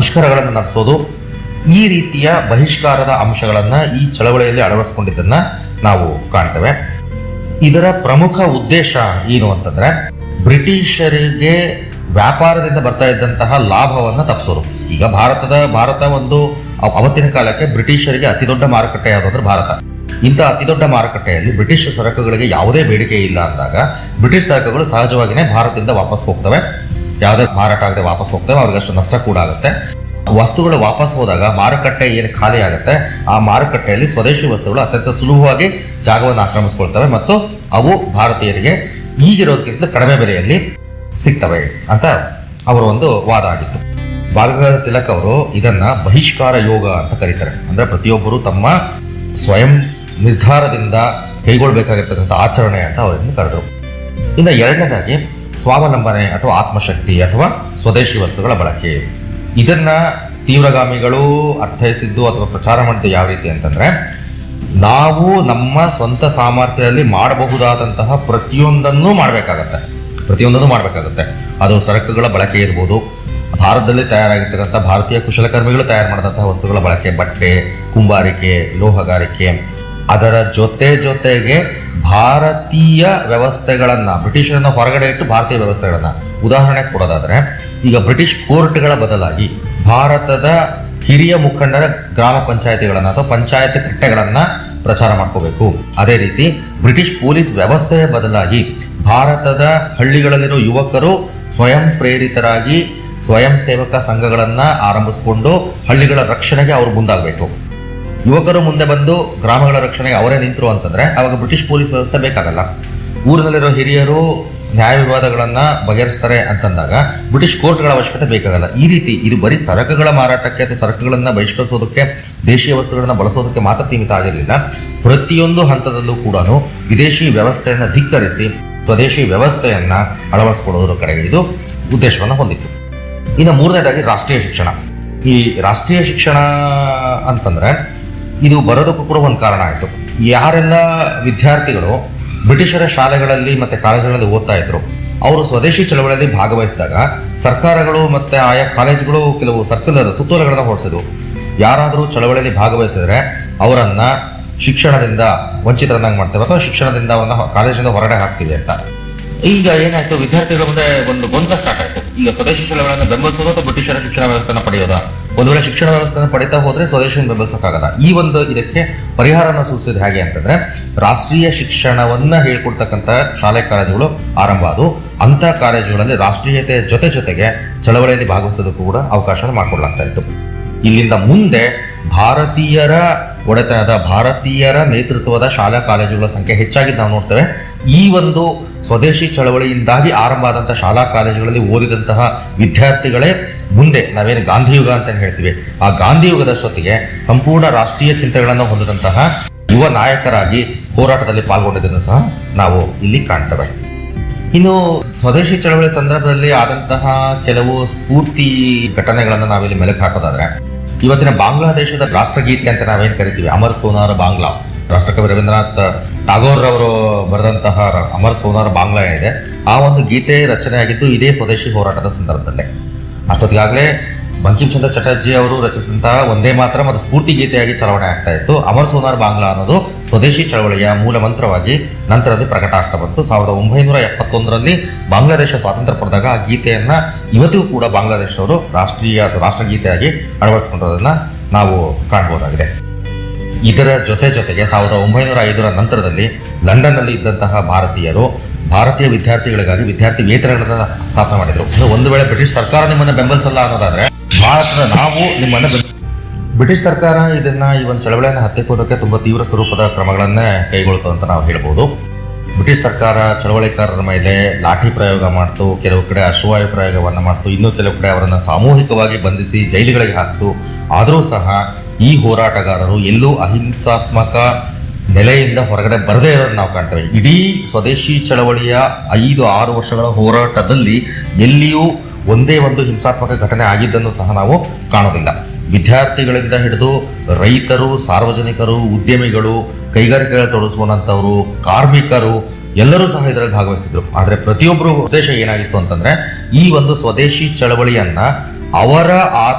ಮುಷ್ಕರಗಳನ್ನು ನಡೆಸೋದು ಈ ರೀತಿಯ ಬಹಿಷ್ಕಾರದ ಅಂಶಗಳನ್ನ ಈ ಚಳವಳಿಯಲ್ಲಿ ಅಳವಡಿಸಿಕೊಂಡಿದ್ದನ್ನ ನಾವು ಕಾಣ್ತೇವೆ ಇದರ ಪ್ರಮುಖ ಉದ್ದೇಶ ಏನು ಅಂತಂದ್ರೆ ಬ್ರಿಟಿಷರಿಗೆ ವ್ಯಾಪಾರದಿಂದ ಬರ್ತಾ ಇದ್ದಂತಹ ಲಾಭವನ್ನ ತಪ್ಪಿಸೋದು ಈಗ ಭಾರತದ ಭಾರತ ಒಂದು ಅವ- ಅವತ್ತಿನ ಕಾಲಕ್ಕೆ ಬ್ರಿಟಿಷರಿಗೆ ಅತಿ ದೊಡ್ಡ ಮಾರುಕಟ್ಟೆ ಯಾವುದಂದ್ರೆ ಭಾರತ ಇಂಥ ಅತಿ ದೊಡ್ಡ ಮಾರುಕಟ್ಟೆಯಲ್ಲಿ ಬ್ರಿಟಿಷ್ ಸರಕುಗಳಿಗೆ ಯಾವುದೇ ಬೇಡಿಕೆ ಇಲ್ಲ ಅಂದಾಗ ಬ್ರಿಟಿಷ್ ಸರಕುಗಳು ಸಹಜವಾಗಿಯೇ ಭಾರತದಿಂದ ವಾಪಸ್ ಹೋಗ್ತವೆ ಯಾವುದೇ ಮಾರಾಟ ಆಗದೆ ವಾಪಸ್ ಹೋಗ್ತವೆ ಅವ್ರಿಗೆ ಅಷ್ಟು ನಷ್ಟ ಕೂಡ ಆಗುತ್ತೆ ವಸ್ತುಗಳು ವಾಪಸ್ ಹೋದಾಗ ಮಾರುಕಟ್ಟೆ ಏನು ಖಾಲಿ ಆಗುತ್ತೆ ಆ ಮಾರುಕಟ್ಟೆಯಲ್ಲಿ ಸ್ವದೇಶಿ ವಸ್ತುಗಳು ಅತ್ಯಂತ ಸುಲಭವಾಗಿ ಜಾಗವನ್ನು ಆಕ್ರಮಿಸ್ಕೊಳ್ತವೆ ಮತ್ತು ಅವು ಭಾರತೀಯರಿಗೆ ಈಗಿರೋದಕ್ಕಿಂತ ಕಡಿಮೆ ಬೆಲೆಯಲ್ಲಿ ಸಿಗ್ತವೆ ಅಂತ ಅವರ ಒಂದು ವಾದ ಆಗಿತ್ತು ಬಾಲಗಂಗಾಧರ ತಿಲಕ್ ಅವರು ಇದನ್ನ ಬಹಿಷ್ಕಾರ ಯೋಗ ಅಂತ ಕರೀತಾರೆ ಅಂದ್ರೆ ಪ್ರತಿಯೊಬ್ಬರು ತಮ್ಮ ಸ್ವಯಂ ನಿರ್ಧಾರದಿಂದ ಕೈಗೊಳ್ಬೇಕಾಗಿರ್ತಕ್ಕಂಥ ಆಚರಣೆ ಅಂತ ಅವರನ್ನು ಕರೆದರು ಇನ್ನು ಎರಡನೇದಾಗಿ ಸ್ವಾವಲಂಬನೆ ಅಥವಾ ಆತ್ಮಶಕ್ತಿ ಅಥವಾ ಸ್ವದೇಶಿ ವಸ್ತುಗಳ ಬಳಕೆ ಇದನ್ನ ತೀವ್ರಗಾಮಿಗಳು ಅರ್ಥೈಸಿದ್ದು ಅಥವಾ ಪ್ರಚಾರ ಮಾಡಿದ್ದು ಯಾವ ರೀತಿ ಅಂತಂದ್ರೆ ನಾವು ನಮ್ಮ ಸ್ವಂತ ಸಾಮರ್ಥ್ಯದಲ್ಲಿ ಮಾಡಬಹುದಾದಂತಹ ಪ್ರತಿಯೊಂದನ್ನೂ ಮಾಡಬೇಕಾಗತ್ತೆ ಪ್ರತಿಯೊಂದನ್ನು ಮಾಡಬೇಕಾಗುತ್ತೆ ಅದು ಸರಕುಗಳ ಬಳಕೆ ಇರ್ಬೋದು ಭಾರತದಲ್ಲಿ ತಯಾರಾಗಿರ್ತಕ್ಕಂಥ ಭಾರತೀಯ ಕುಶಲಕರ್ಮಿಗಳು ತಯಾರು ಮಾಡಿದಂತಹ ವಸ್ತುಗಳ ಬಳಕೆ ಬಟ್ಟೆ ಕುಂಬಾರಿಕೆ ಲೋಹಗಾರಿಕೆ ಅದರ ಜೊತೆ ಜೊತೆಗೆ ಭಾರತೀಯ ವ್ಯವಸ್ಥೆಗಳನ್ನ ಬ್ರಿಟಿಷರನ್ನ ಹೊರಗಡೆ ಇಟ್ಟು ಭಾರತೀಯ ವ್ಯವಸ್ಥೆಗಳನ್ನ ಉದಾಹರಣೆ ಕೊಡೋದಾದ್ರೆ ಈಗ ಬ್ರಿಟಿಷ್ ಕೋರ್ಟ್ಗಳ ಬದಲಾಗಿ ಭಾರತದ ಹಿರಿಯ ಮುಖಂಡರ ಗ್ರಾಮ ಪಂಚಾಯತಿಗಳನ್ನ ಅಥವಾ ಪಂಚಾಯತ್ ಕಟ್ಟೆಗಳನ್ನ ಪ್ರಚಾರ ಮಾಡ್ಕೋಬೇಕು ಅದೇ ರೀತಿ ಬ್ರಿಟಿಷ್ ಪೊಲೀಸ್ ವ್ಯವಸ್ಥೆಯ ಬದಲಾಗಿ ಭಾರತದ ಹಳ್ಳಿಗಳಲ್ಲಿರೋ ಯುವಕರು ಸ್ವಯಂ ಪ್ರೇರಿತರಾಗಿ ಸ್ವಯಂ ಸೇವಕ ಸಂಘಗಳನ್ನ ಆರಂಭಿಸಿಕೊಂಡು ಹಳ್ಳಿಗಳ ರಕ್ಷಣೆಗೆ ಅವರು ಮುಂದಾಗಬೇಕು ಯುವಕರು ಮುಂದೆ ಬಂದು ಗ್ರಾಮಗಳ ರಕ್ಷಣೆಗೆ ಅವರೇ ನಿಂತರು ಅಂತಂದ್ರೆ ಅವಾಗ ಬ್ರಿಟಿಷ್ ಪೊಲೀಸ್ ವ್ಯವಸ್ಥೆ ಬೇಕಾಗಲ್ಲ ಊರಿನಲ್ಲಿರೋ ಹಿರಿಯರು ನ್ಯಾಯ ವಿವಾದಗಳನ್ನ ಬಗೆಹರಿಸ್ತಾರೆ ಅಂತಂದಾಗ ಬ್ರಿಟಿಷ್ ಕೋರ್ಟ್ಗಳ ಅವಶ್ಯಕತೆ ಬೇಕಾಗಲ್ಲ ಈ ರೀತಿ ಇದು ಬರೀ ಸರಕುಗಳ ಮಾರಾಟಕ್ಕೆ ಅಥವಾ ಸರಕುಗಳನ್ನ ಬಹಿಷ್ಕರಿಸೋದಕ್ಕೆ ದೇಶೀಯ ವಸ್ತುಗಳನ್ನ ಬಳಸೋದಕ್ಕೆ ಮಾತ್ರ ಸೀಮಿತ ಆಗಿರಲಿಲ್ಲ ಪ್ರತಿಯೊಂದು ಹಂತದಲ್ಲೂ ಕೂಡ ವಿದೇಶಿ ವ್ಯವಸ್ಥೆಯನ್ನ ಧಿಕ್ಕರಿಸಿ ಸ್ವದೇಶಿ ವ್ಯವಸ್ಥೆಯನ್ನ ಅಳವಡಿಸಿಕೊಳ್ಳೋದ್ರ ಕಡೆಗೆ ಇದು ಉದ್ದೇಶವನ್ನು ಹೊಂದಿತ್ತು ಇನ್ನು ಮೂರನೇದಾಗಿ ರಾಷ್ಟ್ರೀಯ ಶಿಕ್ಷಣ ಈ ರಾಷ್ಟ್ರೀಯ ಶಿಕ್ಷಣ ಅಂತಂದ್ರೆ ಇದು ಬರೋದಕ್ಕೂ ಕೂಡ ಒಂದು ಕಾರಣ ಆಯಿತು ಯಾರೆಲ್ಲ ವಿದ್ಯಾರ್ಥಿಗಳು ಬ್ರಿಟಿಷರ ಶಾಲೆಗಳಲ್ಲಿ ಮತ್ತೆ ಕಾಲೇಜುಗಳಲ್ಲಿ ಓದ್ತಾ ಇದ್ರು ಅವರು ಸ್ವದೇಶಿ ಚಳವಳಿಯಲ್ಲಿ ಭಾಗವಹಿಸಿದಾಗ ಸರ್ಕಾರಗಳು ಮತ್ತೆ ಆಯಾ ಕಾಲೇಜುಗಳು ಕೆಲವು ಸರ್ಕುಲರ್ ಸುತ್ತೋಲೆಗಳನ್ನ ಹೊರಡಿಸಿದ್ವು ಯಾರಾದರೂ ಚಳವಳಿಯಲ್ಲಿ ಭಾಗವಹಿಸಿದ್ರೆ ಅವರನ್ನ ಶಿಕ್ಷಣದಿಂದ ವಂಚಿತರನ್ನಾಗಿ ಮಾಡ್ತೇವೆ ಅಥವಾ ಶಿಕ್ಷಣದಿಂದ ಅವನ್ನ ಕಾಲೇಜಿಂದ ಹೊರಗಡೆ ಹಾಕ್ತೀವಿ ಅಂತ ಈಗ ಏನಾಯ್ತು ವಿದ್ಯಾರ್ಥಿಗಳ ಮುಂದೆ ಒಂದು ಗೊಂದಲ ಸ್ಟಾರ್ಟ್ ಆಯ್ತು ಈಗ ಸ್ವದೇಶಿ ಚಳವಳಿಯನ್ನು ಬೆಂಬಲಿಸೋದು ಅಥವಾ ಬ್ರಿಟಿಷರ ಶಿಕ್ಷಣ ವ್ಯವಸ್ಥೆನ ಪಡೆಯೋದ ಒಂದು ವೇಳೆ ಶಿಕ್ಷಣ ವ್ಯವಸ್ಥೆನ ಪಡಿತಾ ಹೋದ್ರೆ ಸ್ವದೇಶಿಯನ್ನು ಬೆಂಬಲಿಸಕ್ಕಾಗಲ್ಲ ಈ ಒಂದು ಇದಕ್ಕೆ ಪರಿಹಾರನ ಸೂಚಿಸಿದ ಹೇಗೆ ಅಂತಂದ್ರೆ ರಾಷ್ಟ್ರೀಯ ಶಿಕ್ಷಣವನ್ನ ಹೇಳ್ಕೊಡ್ತಕ್ಕಂಥ ಶಾಲೆ ಕಾಲೇಜುಗಳು ಆರಂಭ ಆದವು ಅಂತ ಕಾಲೇಜುಗಳಲ್ಲಿ ರಾಷ್ಟ್ರೀಯತೆಯ ಜೊತೆ ಜೊತೆಗೆ ಚಳವಳಿಯಲ್ಲಿ ಭಾಗವಹಿಸೋದಕ್ಕೂ ಕೂಡ ಅವಕಾಶ ಮಾಡಿಕೊಡ್ಲಾಗ್ತಾ ಇತ್ತು ಇಲ್ಲಿಂದ ಮುಂದೆ ಭಾರತೀಯರ ಒಡೆತನದ ಭಾರತೀಯರ ನೇತೃತ್ವದ ಶಾಲಾ ಕಾಲೇಜುಗಳ ಸಂಖ್ಯೆ ಹೆಚ್ಚಾಗಿ ನಾವು ನೋಡ್ತೇವೆ ಈ ಒಂದು ಸ್ವದೇಶಿ ಚಳವಳಿಯಿಂದಾಗಿ ಆರಂಭ ಆದಂತಹ ಶಾಲಾ ಕಾಲೇಜುಗಳಲ್ಲಿ ಓದಿದಂತಹ ವಿದ್ಯಾರ್ಥಿಗಳೇ ಮುಂದೆ ನಾವೇನು ಗಾಂಧಿ ಯುಗ ಅಂತ ಹೇಳ್ತೀವಿ ಆ ಗಾಂಧಿ ಯುಗದಷ್ಟೊತ್ತಿಗೆ ಸಂಪೂರ್ಣ ರಾಷ್ಟ್ರೀಯ ಚಿಂತನೆಗಳನ್ನು ಹೊಂದಿದಂತಹ ಯುವ ನಾಯಕರಾಗಿ ಹೋರಾಟದಲ್ಲಿ ಪಾಲ್ಗೊಂಡಿದ್ದನ್ನು ಸಹ ನಾವು ಇಲ್ಲಿ ಕಾಣ್ತೇವೆ ಇನ್ನು ಸ್ವದೇಶಿ ಚಳವಳಿ ಸಂದರ್ಭದಲ್ಲಿ ಆದಂತಹ ಕೆಲವು ಸ್ಫೂರ್ತಿ ಘಟನೆಗಳನ್ನು ನಾವಿಲ್ಲಿ ಮೆಲುಕು ಹಾಕೋದಾದ್ರೆ ಇವತ್ತಿನ ಬಾಂಗ್ಲಾದೇಶದ ರಾಷ್ಟ್ರಗೀತೆ ಅಂತ ನಾವೇನ್ ಕರಿತೀವಿ ಅಮರ್ ಸೋನಾರ್ ಬಾಂಗ್ಲಾ ರಾಷ್ಟ್ರಕವಿ ರವೀಂದ್ರನಾಥ್ ಟಾಗೋರ್ ಅವರು ಬರೆದಂತಹ ರ- ಅಮರ್ ಸೋನಾರ್ ಬಾಂಗ್ಲಾ ಏನಿದೆ ಆ ಒಂದು ಗೀತೆ ರಚನೆ ಆಗಿದ್ದು ಇದೇ ಸ್ವದೇಶಿ ಹೋರಾಟದ ಸಂದರ್ಭದಲ್ಲೇ ಅಷ್ಟೊತ್ತಿಗಾಗಲೇ ಬಂಕಿಂ ಚಂದ್ರ ಚಟರ್ಜಿ ಅವರು ರಚಿಸಿದಂತಹ ಒಂದೇ ಮಾತ್ರ ಮತ್ತು ಸ್ಫೂರ್ತಿ ಗೀತೆಯಾಗಿ ಚಲಾವಣೆ ಆಗ್ತಾ ಇತ್ತು ಅಮರ್ ಸೋನಾರ್ ಬಾಂಗ್ಲಾ ಅನ್ನೋದು ಸ್ವದೇಶಿ ಚಳವಳಿಯ ಮೂಲ ಮಂತ್ರವಾಗಿ ನಂತರದಲ್ಲಿ ಪ್ರಕಟ ಆಗ್ತಾ ಬಂತು ಸಾವಿರದ ಒಂಬೈನೂರ ಎಪ್ಪತ್ತೊಂದರಲ್ಲಿ ಬಾಂಗ್ಲಾದೇಶ ಸ್ವಾತಂತ್ರ್ಯ ಪಡೆದಾಗ ಆ ಗೀತೆಯನ್ನ ಇವತ್ತಿಗೂ ಕೂಡ ಬಾಂಗ್ಲಾದೇಶದವರು ರಾಷ್ಟ್ರೀಯ ರಾಷ್ಟ್ರಗೀತೆಯಾಗಿ ಅಳವಡಿಸಿಕೊಂಡಿರೋದನ್ನ ನಾವು ಕಾಣಬಹುದಾಗಿದೆ ಇದರ ಜೊತೆ ಜೊತೆಗೆ ಸಾವಿರದ ಒಂಬೈನೂರ ಐದರ ನಂತರದಲ್ಲಿ ಲಂಡನ್ನಲ್ಲಿ ಇದ್ದಂತಹ ಭಾರತೀಯರು ಭಾರತೀಯ ವಿದ್ಯಾರ್ಥಿಗಳಿಗಾಗಿ ವಿದ್ಯಾರ್ಥಿ ವೇತನಗಳನ್ನ ಸ್ಥಾಪನೆ ಮಾಡಿದ್ರು ಅಂದ್ರೆ ಒಂದು ವೇಳೆ ಬ್ರಿಟಿಷ್ ಸರ್ಕಾರ ನಿಮ್ಮನ್ನ ಬೆಂಬಲಿಸಲ್ಲ ಅನ್ನೋದಾದ್ರೆ ಭಾರತದ ನಾವು ನಿಮ್ಮನ್ನ ಬೆಂಬ- ಬ್ರಿಟಿಷ್ ಸರ್ಕಾರ ಇದನ್ನ ಈ ಒಂದು ಚಳವಳಿಯನ್ನು ಹತ್ತಿಕ್ಕೋದಕ್ಕೆ ತುಂಬಾ ತೀವ್ರ ಸ್ವರೂಪದ ಕ್ರಮಗಳನ್ನೇ ಕೈಗೊಳ್ತು ಅಂತ ನಾವು ಹೇಳ್ಬೋದು ಬ್ರಿಟಿಷ್ ಸರ್ಕಾರ ಚಳವಳಿಕಾರರ ಮೇಲೆ ಲಾಠಿ ಪ್ರಯೋಗ ಮಾಡ್ತು ಕೆಲವು ಕಡೆ ಅಶ್ವಾಯು ಪ್ರಯೋಗವನ್ನ ಮಾಡ್ತು ಇನ್ನೂ ಕೆಲವು ಕಡೆ ಅವರನ್ನ ಸಾಮೂಹಿಕವಾಗಿ ಬಂಧಿಸಿ ಜೈಲುಗಳಿಗೆ ಹಾಕ್ತು ಆದರೂ ಸಹ ಈ ಹೋರಾಟಗಾರರು ಎಲ್ಲೂ ಅಹಿಂಸಾತ್ಮಕ ನೆಲೆಯಿಂದ ಹೊರಗಡೆ ಬರದೇ ಇರೋದನ್ನ ನಾವು ಕಾಣ್ತೇವೆ ಇಡೀ ಸ್ವದೇಶಿ ಚಳವಳಿಯ ಐದು ಆರು ವರ್ಷಗಳ ಹೋರಾಟದಲ್ಲಿ ಎಲ್ಲಿಯೂ ಒಂದೇ ಒಂದು ಹಿಂಸಾತ್ಮಕ ಘಟನೆ ಆಗಿದ್ದನ್ನು ಸಹ ನಾವು ಕಾಣೋದಿಲ್ಲ ವಿದ್ಯಾರ್ಥಿಗಳಿಂದ ಹಿಡಿದು ರೈತರು ಸಾರ್ವಜನಿಕರು ಉದ್ಯಮಿಗಳು ಕೈಗಾರಿಕೆಗಳಲ್ಲಿ ತೊಡಗಿಸುವಂತವರು ಕಾರ್ಮಿಕರು ಎಲ್ಲರೂ ಸಹ ಇದರಲ್ಲಿ ಭಾಗವಹಿಸಿದ್ರು ಆದ್ರೆ ಪ್ರತಿಯೊಬ್ಬರು ಉದ್ದೇಶ ಏನಾಗಿತ್ತು ಅಂತಂದ್ರೆ ಈ ಒಂದು ಸ್ವದೇಶಿ ಚಳವಳಿಯನ್ನ ಅವರ